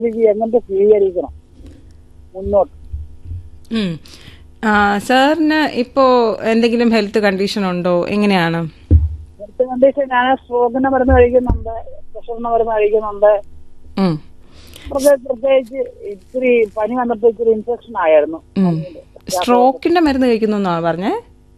സ്ഥിതി എങ്ങനെ സ്വീകരിക്കണം മുന്നോട്ട് ഉം. ആ, സാറിന് ഇപ്പോ എന്തെങ്കിലും ഹെൽത്ത് കണ്ടീഷൻ ഉണ്ടോ എങ്ങനെയാണ് ഹെൽത്ത് കണ്ടീഷൻ ഞാൻ സ്ട്രോക്കിന് മരുന്ന് കഴിക്കുന്നുണ്ട് പ്രഷറിന് മരുന്ന് കഴിക്കുന്നുണ്ട് ഉം. പ്രത്യേകിച്ച് പ്രത്യേകിച്ച് ഇത്തിരി പനി വന്നപ്പോ ഇത്തിരി ഇൻഫെക്ഷൻ ആയിരുന്നു ഉം. സ്ട്രോക്കിന്റെ മരുന്ന് കഴിക്കുന്നു എന്നാണ് പറഞ്ഞേ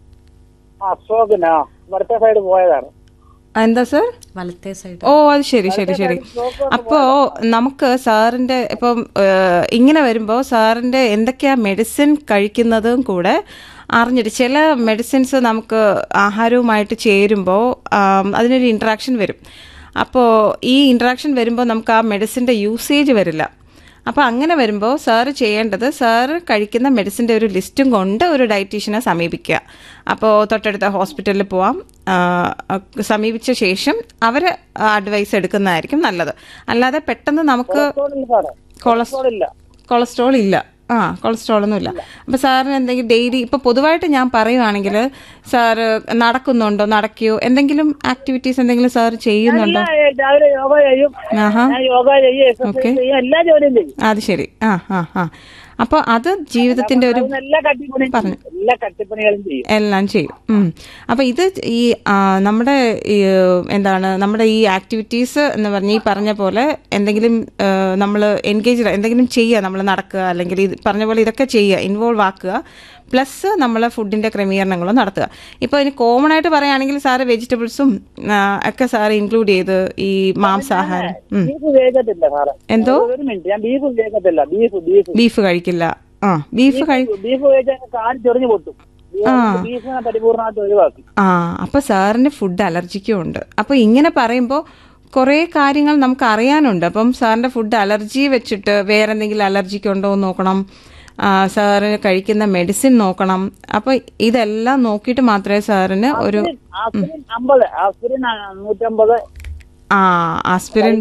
ആ സ്ട്രോക്കിന് വടത്തെ സൈഡ് പോയതാണ് ആ, എന്താ സാർ വലത്തെ സൈഡ് ഓ അത് ശരി ശരി ശരി അപ്പോ നമുക്ക് സാറിന്റെ ഇപ്പം ഏഹ്, ഇങ്ങനെ വരുമ്പോൾ സാറിന്റെ എന്തൊക്കെയാ മെഡിസിൻ കഴിക്കുന്നതും കൂടെ അറിഞ്ഞിട്ട് ചില മെഡിസിൻസ് നമുക്ക് ആഹാരവുമായിട്ട് ചേരുമ്പോൾ അതിനൊരു ഇൻട്രാക്ഷൻ വരും അപ്പോൾ ഈ ഇൻട്രാക്ഷൻ വരുമ്പോൾ നമുക്ക് ആ മെഡിസിൻ്റെ യൂസേജ് വരില്ല അപ്പോൾ അങ്ങനെ വരുമ്പോൾ സാറ് ചെയ്യേണ്ടത് സാറ് കഴിക്കുന്ന മെഡിസിൻ്റെ ഒരു ലിസ്റ്റും കൊണ്ട് ഒരു ഡയറ്റീഷ്യനെ സമീപിക്കുക അപ്പോൾ തൊട്ടടുത്ത ഹോസ്പിറ്റലിൽ പോവാം ആ, സമീപിച്ച ശേഷം അവർ അഡ്വൈസ് എടുക്കുന്നതായിരിക്കും നല്ലത് അല്ലാതെ പെട്ടെന്ന് നമുക്ക് കൊളസ്ട്രോൾ ഇല്ല സാറേ കൊളസ്ട്രോൾ ഇല്ല കൊളസ്ട്രോൾ ഇല്ല ആ കൊളസ്ട്രോൾ ഒന്നും ഇല്ല അപ്പൊ സാറിന് എന്തെങ്കിലും ഡെയിലി ഇപ്പൊ പൊതുവായിട്ട് ഞാൻ പറയുവാണെങ്കിൽ സാറ് നടക്കുന്നുണ്ടോ നടക്കുകയോ എന്തെങ്കിലും ആക്ടിവിറ്റീസ് എന്തെങ്കിലും സാർ ചെയ്യുന്നുണ്ടോ ഞാൻ രാവിലെ യോഗ ചെയ്യും ആഹാ ഞാൻ യോഗ ചെയ്യും എക്സർസൈസ് ചെയ്യും എല്ലാ ജോലിയും ചെയ്യും അത് ശരി ആ ആ ആ അപ്പൊ അത് ജീവിതത്തിന്റെ ഒരു അതിന് എല്ലാ കട്ടിപ്പണിയും ചെയ്യും. എല്ലാ കട്ടിപ്പണികളും ചെയ്യും എല്ലാം ചെയ്യും ഉം. അപ്പൊ ഇത് ഈ ആ, നമ്മുടെ ഈ, എന്താണ് നമ്മുടെ ഈ ആക്ടിവിറ്റീസ് എന്ന് പറഞ്ഞ ഈ പറഞ്ഞ പോലെ എന്തെങ്കിലും നമ്മൾ എൻഗേജ് എന്തെങ്കിലും ചെയ്യുക നമ്മൾ നടക്കുക അല്ലെങ്കിൽ ഇത് പറഞ്ഞ പോലെ ഇതൊക്കെ ചെയ്യുക ഇൻവോൾവ് ആക്കുക പ്ലസ് നമ്മൾ ഫുഡിന്റെ ക്രമീകരണങ്ങളും നടത്തുക ഇപ്പോൾ ഇനി കോമൺ ആയിട്ട് പറയുകയാണെങ്കിൽ സാറ് വെജിറ്റബിൾസും ഒക്കെ സാറ് ഇൻക്ലൂഡ് ചെയ്ത് ഈ മാംസാഹാരം ഉം. ബീഫ് ഉപയോഗിക്കത്തില്ല സാറേ എന്തോ ഒരു മിനിറ്റ് ഞാൻ ബീഫ് ഉപയോഗിക്കത്തില്ല ബീഫ് ബീഫ് ബീഫ് കഴിക്കില്ല ആ ബീഫ് കഴി ബീഫ് ഉപയോഗിച്ചാൽ കാല് ചൊറിഞ്ഞു പൊട്ടും ബീഫിനെ പരിപൂർണമായിട്ട് ഒഴിവാക്കി ആ അപ്പൊ സാറിന് ഫുഡ് അലർജിക്കും ഉണ്ട് അപ്പൊ ഇങ്ങനെ പറയുമ്പോൾ കുറേ കാര്യങ്ങൾ നമുക്ക് അറിയാനുണ്ട് അപ്പം സാറിന്റെ ഫുഡ് അലർജി വെച്ചിട്ട് വേറെ എന്തെങ്കിലും അലർജിക്ക് ഉണ്ടോ എന്ന് നോക്കണം ആ, സാറിന് കഴിക്കുന്ന മെഡിസിൻ നോക്കണം അപ്പൊ ഇതെല്ലാം നോക്കിയിട്ട് മാത്രമേ സാറിന് ഒരു ആസ്പിരിൻ അമ്പത് ആസ്പിരിൻ നൂറ്റമ്പത് ആ ആസ്പിരിൻ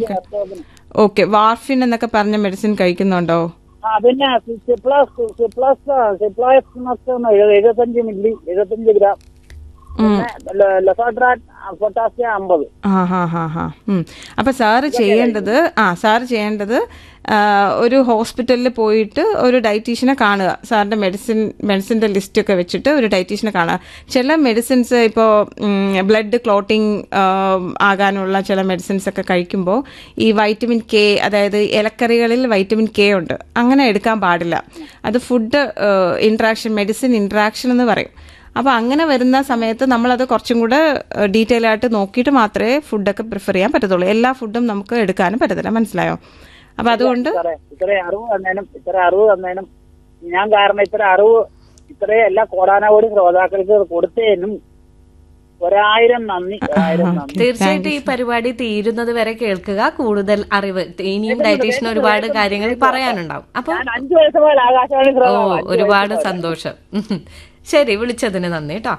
ഓക്കെ വാർഫിൻ എന്നൊക്കെ പറഞ്ഞ മെഡിസിൻ കഴിക്കുന്നുണ്ടോ ആ പിന്നെ സിപ്ലസ് സിപ്ലസ് സിപ്ലാക്സ് എഴുപത്തഞ്ച് മില്ലി എഴുപത്തഞ്ച് ഗ്രാം പിന്നെ ലസോട്രാൻ പൊട്ടാസ്യം അമ്പത് ആ ഹാ ഹാ ഹാ ഉം. അപ്പൊ സാറ് ചെയ്യേണ്ടത് ആ സാറ് ചെയ്യേണ്ടത് ആ, ഒരു ഹോസ്പിറ്റലിൽ പോയിട്ട് ഒരു ഡയറ്റീഷ്യനെ കാണുക സാറിന്റെ മെഡിസിൻ മെഡിസിന്റെ ലിസ്റ്റ് ഒക്കെ വെച്ചിട്ട് ഒരു ഡയറ്റീഷ്യനെ കാണുക ചില മെഡിസിൻസ് ഇപ്പോൾ ബ്ലഡ് ക്ലോട്ടിംഗ് ആകാനുള്ള ചില മെഡിസിൻസ് ഒക്കെ കഴിക്കുമ്പോൾ ഈ വൈറ്റമിൻ കെ അതായത് ഇലക്കറികളിൽ വൈറ്റമിൻ കെ ഉണ്ട് അങ്ങനെ എടുക്കാൻ പാടില്ല അത് ഫുഡ് ഇൻട്രാക്ഷൻ മെഡിസിൻ ഇൻട്രാക്ഷൻ എന്ന് പറയും അപ്പൊ അങ്ങനെ വരുന്ന സമയത്ത് നമ്മളത് കുറച്ചും കൂടെ ഡീറ്റെയിൽ ആയിട്ട് നോക്കിയിട്ട് മാത്രമേ ഫുഡൊക്കെ പ്രിഫർ ചെയ്യാൻ പറ്റത്തുള്ളൂ എല്ലാ ഫുഡും നമുക്ക് എടുക്കാനും പറ്റത്തില്ല മനസ്സിലായോ അപ്പൊ അതുകൊണ്ട് സാറേ ഇത്ര അറിവ് തന്നതിനും ഇത്ര അറിവ് തന്നതിനും ഞാൻ കാരണം ഇത്ര അറിവ് ഇത്രയും എല്ലാ കോടാനാകോടി ശ്രോതാക്കൾക്ക് കൊടുത്തതിനും ഒരായിരം നന്ദി ഒരായിരം നന്ദി തീർച്ചയായിട്ടും ഈ പരിപാടി തീരുന്നത് വരെ കേൾക്കുക കൂടുതൽ അറിവ് ഇനിയും ഡയറ്റീഷ്യന് ഒരുപാട് കാര്യങ്ങൾ പറയാനുണ്ടാവും അപ്പൊ ഞാൻ അഞ്ചു വയസ്സ് മുതൽ ആകാശവാണി ഓ ശ്രോതാവാ. അഞ്ച് ഒരുപാട് സന്തോഷം ശരി വിളിച്ചതിന് നന്ദി കേട്ടോ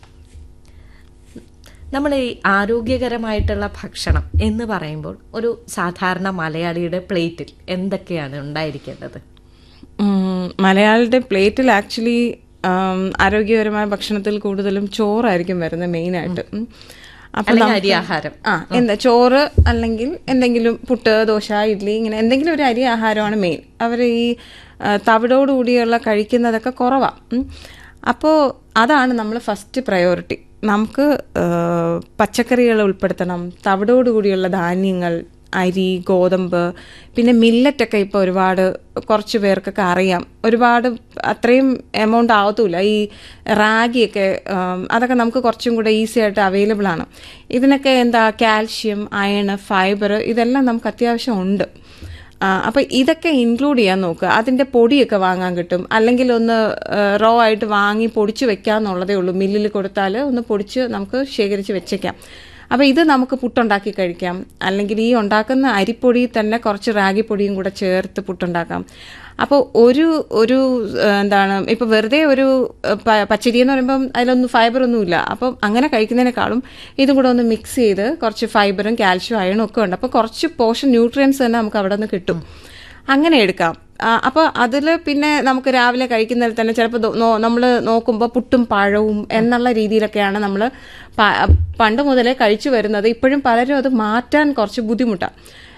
നമ്മൾ ഈ ആരോഗ്യകരമായിട്ടുള്ള ഭക്ഷണം എന്ന് പറയുമ്പോൾ ഒരു സാധാരണ മലയാളിയുടെ പ്ലേറ്റിൽ എന്തൊക്കെയാണ് ഉണ്ടായിരിക്കേണ്ടത് ഉം, മലയാളിയുടെ പ്ലേറ്റിൽ ആക്ച്വലി ആരോഗ്യപരമായ ഭക്ഷണത്തിൽ കൂടുതലും ചോറായിരിക്കും വരുന്നത് മെയിനായിട്ട് ഉം. അപ്പൊ അല്ലെങ്കിൽ നമുക്ക് അരിയാഹാരം ആ എന്താ ചോറ് അല്ലെങ്കിൽ എന്തെങ്കിലും പുട്ട് ദോശ ഇഡ്ഡലി ഇങ്ങനെ എന്തെങ്കിലും ഒരു അരി ആഹാരമാണ് മെയിൻ അവർ ഈ ആ, തവിടോടുകൂടിയുള്ള കഴിക്കുന്നതൊക്കെ കുറവാണ് അപ്പോൾ അതാണ് നമ്മൾ ഫസ്റ്റ് പ്രയോറിറ്റി നമുക്ക് ആ, പച്ചക്കറികൾ ഉൾപ്പെടുത്തണം തവിടോടുകൂടിയുള്ള ധാന്യങ്ങൾ അരി ഗോതമ്പ് പിന്നെ മില്ലറ്റൊക്കെ ഇപ്പോൾ ഒരുപാട് കുറച്ച് പേർക്കൊക്കെ അറിയാം ഒരുപാട് അത്രയും എമൗണ്ട് ആവത്തുമില്ല ഈ റാഗിയൊക്കെ ഉം, അതൊക്കെ നമുക്ക് കുറച്ചും കൂടെ ഈസി ആയിട്ട് അവൈലബിൾ ആണ് ഇതിനൊക്കെ എന്താ കാൽഷ്യം അയൺ ഫൈബർ ഇതെല്ലാം നമുക്ക് അത്യാവശ്യം ഉണ്ട് ആ, അപ്പൊ ഇതൊക്കെ ഇൻക്ലൂഡ് ചെയ്യാൻ നോക്കുക അതിന്റെ പൊടിയൊക്കെ വാങ്ങാൻ കിട്ടും അല്ലെങ്കിൽ ഒന്ന് റോ ആയിട്ട് വാങ്ങി പൊടിച്ച് വെക്കാന്നുള്ളതേ ഉള്ളൂ മില്ലിൽ കൊടുത്താൽ ഒന്ന് പൊടിച്ച് നമുക്ക് ശേഖരിച്ച് വെച്ചേക്കാം അപ്പൊ ഇത് നമുക്ക് പുട്ടുണ്ടാക്കി കഴിക്കാം അല്ലെങ്കിൽ ഈ ഉണ്ടാക്കുന്ന അരിപ്പൊടി തന്നെ കുറച്ച് റാഗിപ്പൊടിയും കൂടെ ചേർത്ത് പുട്ടുണ്ടാക്കാം അപ്പോൾ ഒരു ഒരു ആ, എന്താണ് ഇപ്പൊ വെറുതെ ഒരു ആ, പ- പച്ചരി എന്ന് പറയുമ്പം അതിലൊന്നും ഫൈബർ ഒന്നും ഇല്ല അപ്പം അങ്ങനെ കഴിക്കുന്നതിനേക്കാളും ഇതും കൂടെ ഒന്ന് മിക്സ് ചെയ്ത് കുറച്ച് ഫൈബറും കാൽഷ്യം അയണും ഒക്കെ ഉണ്ട് അപ്പോൾ കുറച്ച് പോഷൻ ന്യൂട്രിയൻസ് തന്നെ നമുക്ക് അവിടെ നിന്ന് കിട്ടും അങ്ങനെ എടുക്കാം ആ, അപ്പോൾ അതിൽ പിന്നെ നമുക്ക് രാവിലെ കഴിക്കുന്നതിൽ തന്നെ ചിലപ്പോൾ നമ്മൾ നോക്കുമ്പോൾ പുട്ടും പഴവും എന്നുള്ള രീതിയിലൊക്കെയാണ് നമ്മൾ പണ്ട് മുതലേ കഴിച്ചു വരുന്നത് ഇപ്പോഴും പലരും അത് മാറ്റാൻ കുറച്ച് ബുദ്ധിമുട്ടാണ്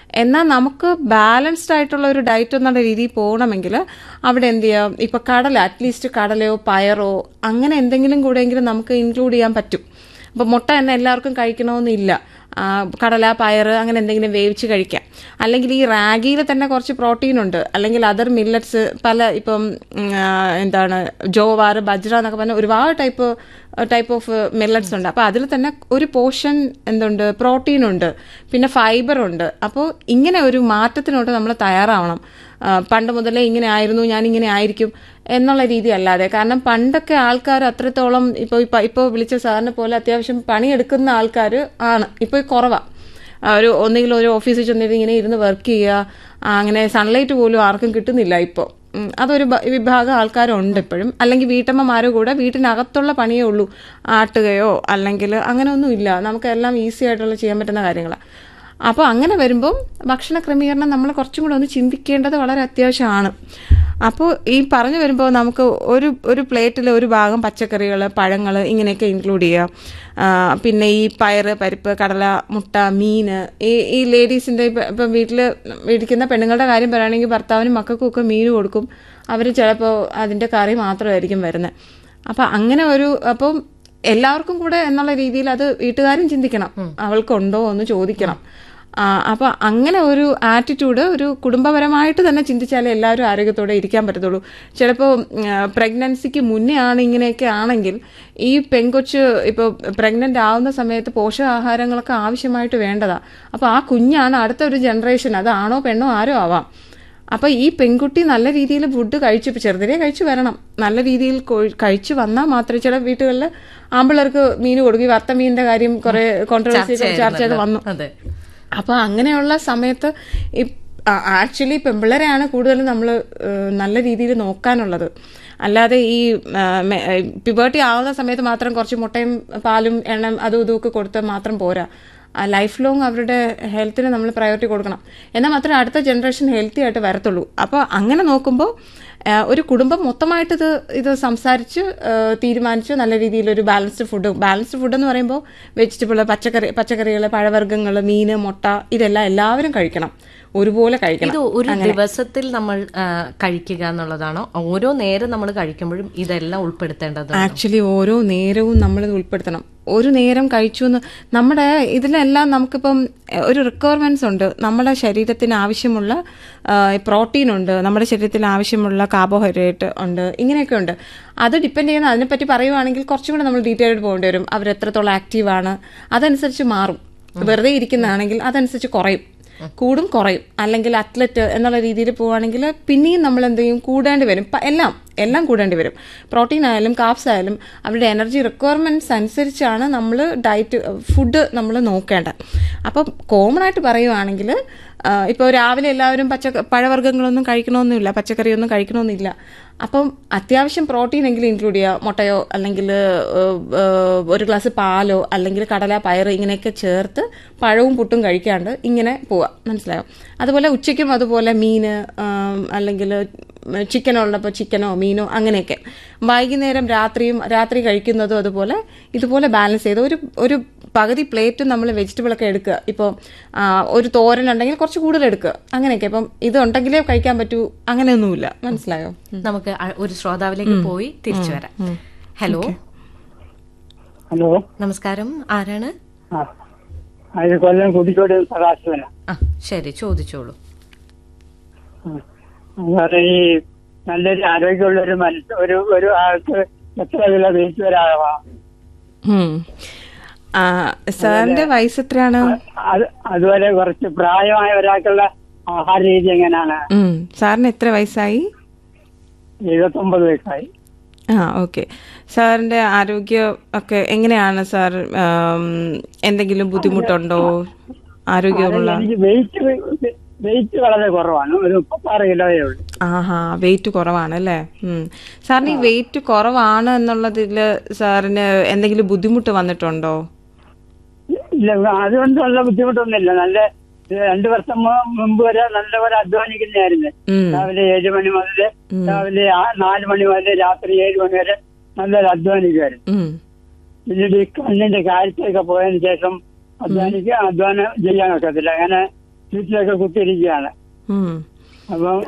എന്നാൽ നമുക്ക് ബാലൻസ്ഡ് ആയിട്ടുള്ള ഒരു ഡയറ്റ് എന്നുള്ള രീതിയിൽ പോകണമെങ്കിൽ അവിടെ എന്ത് ചെയ്യാം ഇപ്പൊ കടല അറ്റ്ലീസ്റ്റ് കടലയോ പയറോ അങ്ങനെ എന്തെങ്കിലും കൂടെയെങ്കിലും നമുക്ക് ഇൻക്ലൂഡ് ചെയ്യാൻ പറ്റും അപ്പൊ മുട്ട തന്നെ എല്ലാവർക്കും കഴിക്കണമെന്നില്ല ആ, കടല പയർ അങ്ങനെ എന്തെങ്കിലും വേവിച്ച് കഴിക്കാം അല്ലെങ്കിൽ ഈ റാഗിയിൽ തന്നെ കുറച്ച് പ്രോട്ടീൻ ഉണ്ട് അല്ലെങ്കിൽ അതർ മില്ലറ്റ്സ് പല ഇപ്പം ഉം, ആ, എന്താണ് ജോവാർ ബജ്ര എന്നൊക്കെ പറഞ്ഞ ഒരുപാട് ടൈപ്പ് ടൈപ്പ് ഓഫ് മില്ലറ്റ്സ് ഉണ്ട് അപ്പോൾ അതിൽ തന്നെ ഒരു പോർഷൻ എന്തുണ്ട് പ്രോട്ടീൻ ഉണ്ട് പിന്നെ ഫൈബർ ഉണ്ട് അപ്പോൾ ഇങ്ങനെ ഒരു മാറ്റത്തിനോട്ട് നമ്മൾ തയ്യാറാവണം ആ, പണ്ട് മുതലേ ഇങ്ങനെ ആയിരുന്നു ഞാൻ ഇങ്ങനെ ആയിരിക്കും എന്നുള്ള രീതി അല്ലാതെ കാരണം പണ്ടൊക്കെ ആൾക്കാർ അത്രത്തോളം ഇപ്പോൾ ഇപ്പോൾ വിളിച്ച സാറിനെ പോലെ അത്യാവശ്യം പണിയെടുക്കുന്ന ആൾക്കാർ ആണ് ഇപ്പോൾ കുറവാണ് ഒരു ഒന്നുകിൽ ഒരു ഓഫീസിൽ ചെന്നിട്ട് ഇങ്ങനെ ഇരുന്ന് വർക്ക് ചെയ്യുക ആ, അങ്ങനെ സൺലൈറ്റ് പോലും ആർക്കും കിട്ടുന്നില്ല ഇപ്പോൾ ഉം, അതൊരു ബ- വിഭാഗം ആൾക്കാരുണ്ട് ഇപ്പോഴും അല്ലെങ്കിൽ വീട്ടമ്മമാരോ കൂടെ വീട്ടിനകത്തുള്ള പണിയേ ഉള്ളൂ ആട്ടുകയോ അല്ലെങ്കിൽ അങ്ങനെ ഒന്നും ഇല്ല നമുക്കെല്ലാം ഈസി ആയിട്ടുള്ള ചെയ്യാൻ പറ്റുന്ന കാര്യങ്ങളാണ് അപ്പോൾ അങ്ങനെ വരുമ്പം ഭക്ഷണ ക്രമീകരണം നമ്മൾ കുറച്ചും കൂടെ ഒന്ന് ചിന്തിക്കേണ്ടത് വളരെ അത്യാവശ്യമാണ് അപ്പോൾ ഈ പറഞ്ഞു വരുമ്പോൾ നമുക്ക് ഒരു ഒരു പ്ലേറ്റിൽ ഒരു ഭാഗം പച്ചക്കറികൾ പഴങ്ങൾ ഇങ്ങനെയൊക്കെ ഇൻക്ലൂഡ് ചെയ്യാം ആ, പിന്നെ ഈ പയറ് പരിപ്പ് കടല മുട്ട മീൻ ഈ ഈ ലേഡീസിൻ്റെ ഇപ്പം വീട്ടിൽ ഇരിക്കുന്ന പെണ്ണുങ്ങളുടെ കാര്യം പറയുകയാണെങ്കിൽ ഭർത്താവിനും മക്കൾക്കും ഒക്കെ മീൻ കൊടുക്കും അവർ ചിലപ്പോൾ അതിൻ്റെ കറി മാത്രമായിരിക്കും വരുന്നത് അപ്പം അങ്ങനെ ഒരു അപ്പം എല്ലാവർക്കും കൂടെ എന്നുള്ള രീതിയിൽ അത് വീട്ടുകാരും ചിന്തിക്കണം അവൾക്കുണ്ടോ എന്ന് ചോദിക്കണം ആ, അപ്പൊ അങ്ങനെ ഒരു ആറ്റിറ്റ്യൂഡ് ഒരു കുടുംബപരമായിട്ട് തന്നെ ചിന്തിച്ചാലേ എല്ലാവരും ആരോഗ്യത്തോടെ ഇരിക്കാൻ പറ്റത്തുള്ളൂ ചിലപ്പോൾ പ്രഗ്നൻസിക്ക് മുന്നേ ആണ് ഇങ്ങനെയൊക്കെ ആണെങ്കിൽ ഈ പെങ്കൊച്ച് ഇപ്പോൾ പ്രഗ്നന്റ് ആവുന്ന സമയത്ത് പോഷകാഹാരങ്ങളൊക്കെ ആവശ്യമായിട്ട് വേണ്ടതാ അപ്പോൾ ആ കുഞ്ഞാണ് അടുത്ത ഒരു ജനറേഷൻ അത് ആണോ പെണ്ണോ ആരോ ആവാം അപ്പൊ ഈ പെൺകുട്ടി നല്ല രീതിയിൽ ഫുഡ് കഴിച്ചു ഇപ്പൊ ചെറുതിലേ കഴിച്ചു വരണം നല്ല രീതിയിൽ കൊ- കഴിച്ചു വന്നാൽ മാത്രമേ ചില വീട്ടുകളിൽ ആമ്പിള്ളേർക്ക് മീൻ കൊടുക്കും ഈ വറുത്ത മീനിന്റെ കാര്യം കുറെ കോൺട്രവേഴ്സി ചർച്ചയൊക്കെ വന്നു അതെ അപ്പൊ അങ്ങനെയുള്ള സമയത്ത് ഈ ആക്ച്വലി പെമ്പിള്ളരെയാണ് കൂടുതലും നമ്മൾ നല്ല രീതിയിൽ നോക്കാനുള്ളത് അല്ലാതെ ഈ പിബേർട്ടി ആവുന്ന സമയത്ത് മാത്രം കുറച്ച് മുട്ടയും പാലും എണ്ണയും അതും ഇതും ഒക്കെ കൊടുത്താൽ മാത്രം പോരാ ലൈഫ് ലോങ് അവരുടെ ഹെൽത്തിന് നമ്മൾ പ്രയോറിറ്റി കൊടുക്കണം എന്നാൽ മാത്രമേ അടുത്ത ജനറേഷൻ ഹെൽത്തി ആയിട്ട് വരത്തുള്ളൂ അപ്പോൾ അങ്ങനെ നോക്കുമ്പോൾ ആ, ഒരു കുടുംബം മൊത്തമായിട്ട് ഇത് ഇത് സംസാരിച്ച് ആ, തീരുമാനിച്ച് നല്ല രീതിയിൽ ഒരു ബാലൻസ്ഡ് ഫുഡ് ബാലൻസ്ഡ് ഫുഡ് എന്ന് പറയുമ്പോൾ വെജിറ്റബിൾ പച്ചക്കറി പച്ചക്കറികൾ പഴവർഗ്ഗങ്ങൾ മീന് മുട്ട ഇതെല്ലാം എല്ലാവരും കഴിക്കണം ഒരുപോലെ കഴിക്കണം ഇത് ഒരു ദിവസത്തിൽ നമ്മൾ ആ, കഴിക്കുക എന്നുള്ളതാണോ ഓരോ നേരം നമ്മൾ കഴിക്കുമ്പോഴും ഇതെല്ലാം ഉൾപ്പെടുത്തേണ്ടത് ആക്ച്വലി ഓരോ നേരവും നമ്മളിത് ഉൾപ്പെടുത്തണം ഒരു നേരം കഴിച്ചു എന്ന് നമ്മുടെ ഇതിലെല്ലാം നമുക്കിപ്പം എഹ്, ഒരു റിക്വയർമെന്റ്സ് ഉണ്ട് നമ്മുടെ ശരീരത്തിന് ആവശ്യമുള്ള പ്രോട്ടീൻ ഉണ്ട് നമ്മുടെ ശരീരത്തിന് ആവശ്യമുള്ള കാർബോഹൈഡ്രേറ്റ് ഉണ്ട് ഇങ്ങനെയൊക്കെ ഉണ്ട് അത് ഡിപ്പെൻഡ് ചെയ്യുന്ന അതിനെപ്പറ്റി പറയുവാണെങ്കിൽ കുറച്ചും കൂടെ നമ്മൾ ഡീറ്റെയിൽഡ് പോകേണ്ടി വരും അവർ എത്രത്തോളം ആക്റ്റീവാണ് അതനുസരിച്ച് മാറും വെറുതെ ഇരിക്കുന്നതാണെങ്കിൽ അതനുസരിച്ച് കുറയും കൂടും കുറയും അല്ലെങ്കിൽ അത്ലറ്റ് എന്നുള്ള രീതിയിൽ പോവുകയാണെങ്കിൽ പിന്നെയും നമ്മൾ എന്ത് ചെയ്യും കൂടേണ്ടി വരും പ- എല്ലാം എല്ലാം കൂടേണ്ടി വരും പ്രോട്ടീൻ ആയാലും കാപ്സ് ആയാലും അവരുടെ എനർജി റിക്വയർമെന്റ്സ് അനുസരിച്ചാണ് നമ്മൾ ഡയറ്റ് ഫുഡ് നമ്മൾ നോക്കേണ്ടത് അപ്പം കോമൺ ആയിട്ട് പറയുവാണെങ്കിൽ ഇപ്പോൾ രാവിലെ എല്ലാവരും പച്ച പഴവർഗ്ഗങ്ങളൊന്നും കഴിക്കണമെന്നില്ല പച്ചക്കറിയൊന്നും കഴിക്കണമെന്നില്ല അപ്പം അത്യാവശ്യം പ്രോട്ടീൻ എങ്കിലും ഇൻക്ലൂഡ് ചെയ്യുക മുട്ടയോ അല്ലെങ്കിൽ ഏഹ്, ഏഹ്, ഒരു ഗ്ലാസ് പാലോ അല്ലെങ്കിൽ കടല പയർ ഇങ്ങനെയൊക്കെ ചേർത്ത് പഴവും പുട്ടും കഴിക്കാണ്ട് ഇങ്ങനെ പോവാം മനസ്സിലായോ അതുപോലെ ഉച്ചയ്ക്കും അതുപോലെ മീന് ആം, അല്ലെങ്കിൽ ചിക്കനോ ഉള്ളപ്പോൾ ചിക്കനോ മീനോ അങ്ങനെയൊക്കെ വൈകുന്നേരം രാത്രിയും രാത്രി കഴിക്കുന്നതും അതുപോലെ ഇതുപോലെ ബാലൻസ് ചെയ്ത് ഒരു ഒരു പകുതി പ്ലേറ്റ് നമ്മൾ വെജിറ്റബിൾ ഒക്കെ എടുക്കുക ഇപ്പോൾ ഒരു തോരൻ ഉണ്ടെങ്കിൽ കുറച്ച് കൂടുതൽ എടുക്കുക അങ്ങനെയൊക്കെ അപ്പം ഇത് ഉണ്ടെങ്കിലേ കഴിക്കാൻ പറ്റൂ അങ്ങനെയൊന്നുമില്ല മനസ്സിലായോ നമുക്ക് അ- ഒരു ശ്രോതാവിലേക്ക് പോയി തിരിച്ചു വരാം ഹലോ ഹലോ നമസ്കാരം ആരാണ് ആ അത് കൊല്ലം കുടിക്കോട് പ്രകാശവന ആ ശരി ചോദിച്ചോളൂ അതുപോലെ ഈ നല്ലൊരു ആരോഗ്യമുള്ള ഒരു മനുഷ്യ ഒരു ഒരു ആൾക്ക് എത്ര കിലോ വെയിറ്റ് വരാവാം ഉം. ആ, സാറിന്റെ വയസ്സ് എത്രയാണ് അത് അതുപോലെ കുറച്ച് പ്രായമായ ഒരാൾക്കുള്ള ആഹാര രീതി എങ്ങനെയാണ് ഉം. സാറിന് എത്ര വയസ്സായി എഴുപത്തൊമ്പത് വയസ്സായി ആ ഓക്കെ സാറിന്റെ ആരോഗ്യം ഒക്കെ എങ്ങനെയാണ് സാർ ആം, എന്തെങ്കിലും ബുദ്ധിമുട്ടുണ്ടോ ആരോഗ്യമുള്ള എനിക്ക് വെയിറ്റ് വെയിറ്റ് വളരെ കുറവാണ് ഒരു മുപ്പത്താറ് കിലോയേ ഉള്ളൂ ആഹാ വെയിറ്റ് കുറവാണ് അല്ലേ ഉം. സാറിന് ഈ വെയിറ്റ് കുറവാണ് എന്നുള്ളതിൽ സാറിന് എന്തെങ്കിലും ബുദ്ധിമുട്ട് വന്നിട്ടുണ്ടോ ഇല്ല അതുകൊണ്ടുള്ള ബുദ്ധിമുട്ടൊന്നുമില്ല നല്ല ഇത് രണ്ടു വർഷം മു- മുമ്പ് വരെ നല്ലപോലെ അധ്വാനിക്കുന്നതായിരുന്നു ഉം. രാവിലെ ഏഴ് മണി മുതൽ രാവിലെ ആ- നാല് മണി മുതൽ രാത്രി ഏഴ് മണി വരെ നല്ലൊരു അധ്വാനിക്കുമായിരുന്നു ഉം. പിന്നീട് ഈ കണ്ണിന്റെ കാഴ്ചയൊക്കെ പോയതിനു ശേഷം അധ്വാനിക്കുക അധ്വാനം ചെയ്യാൻ ഒക്കത്തില്ല അങ്ങനെ ചുറ്റിലൊക്കെ കുത്തിയിരിക്കുകയാണ് ഉം. അപ്പം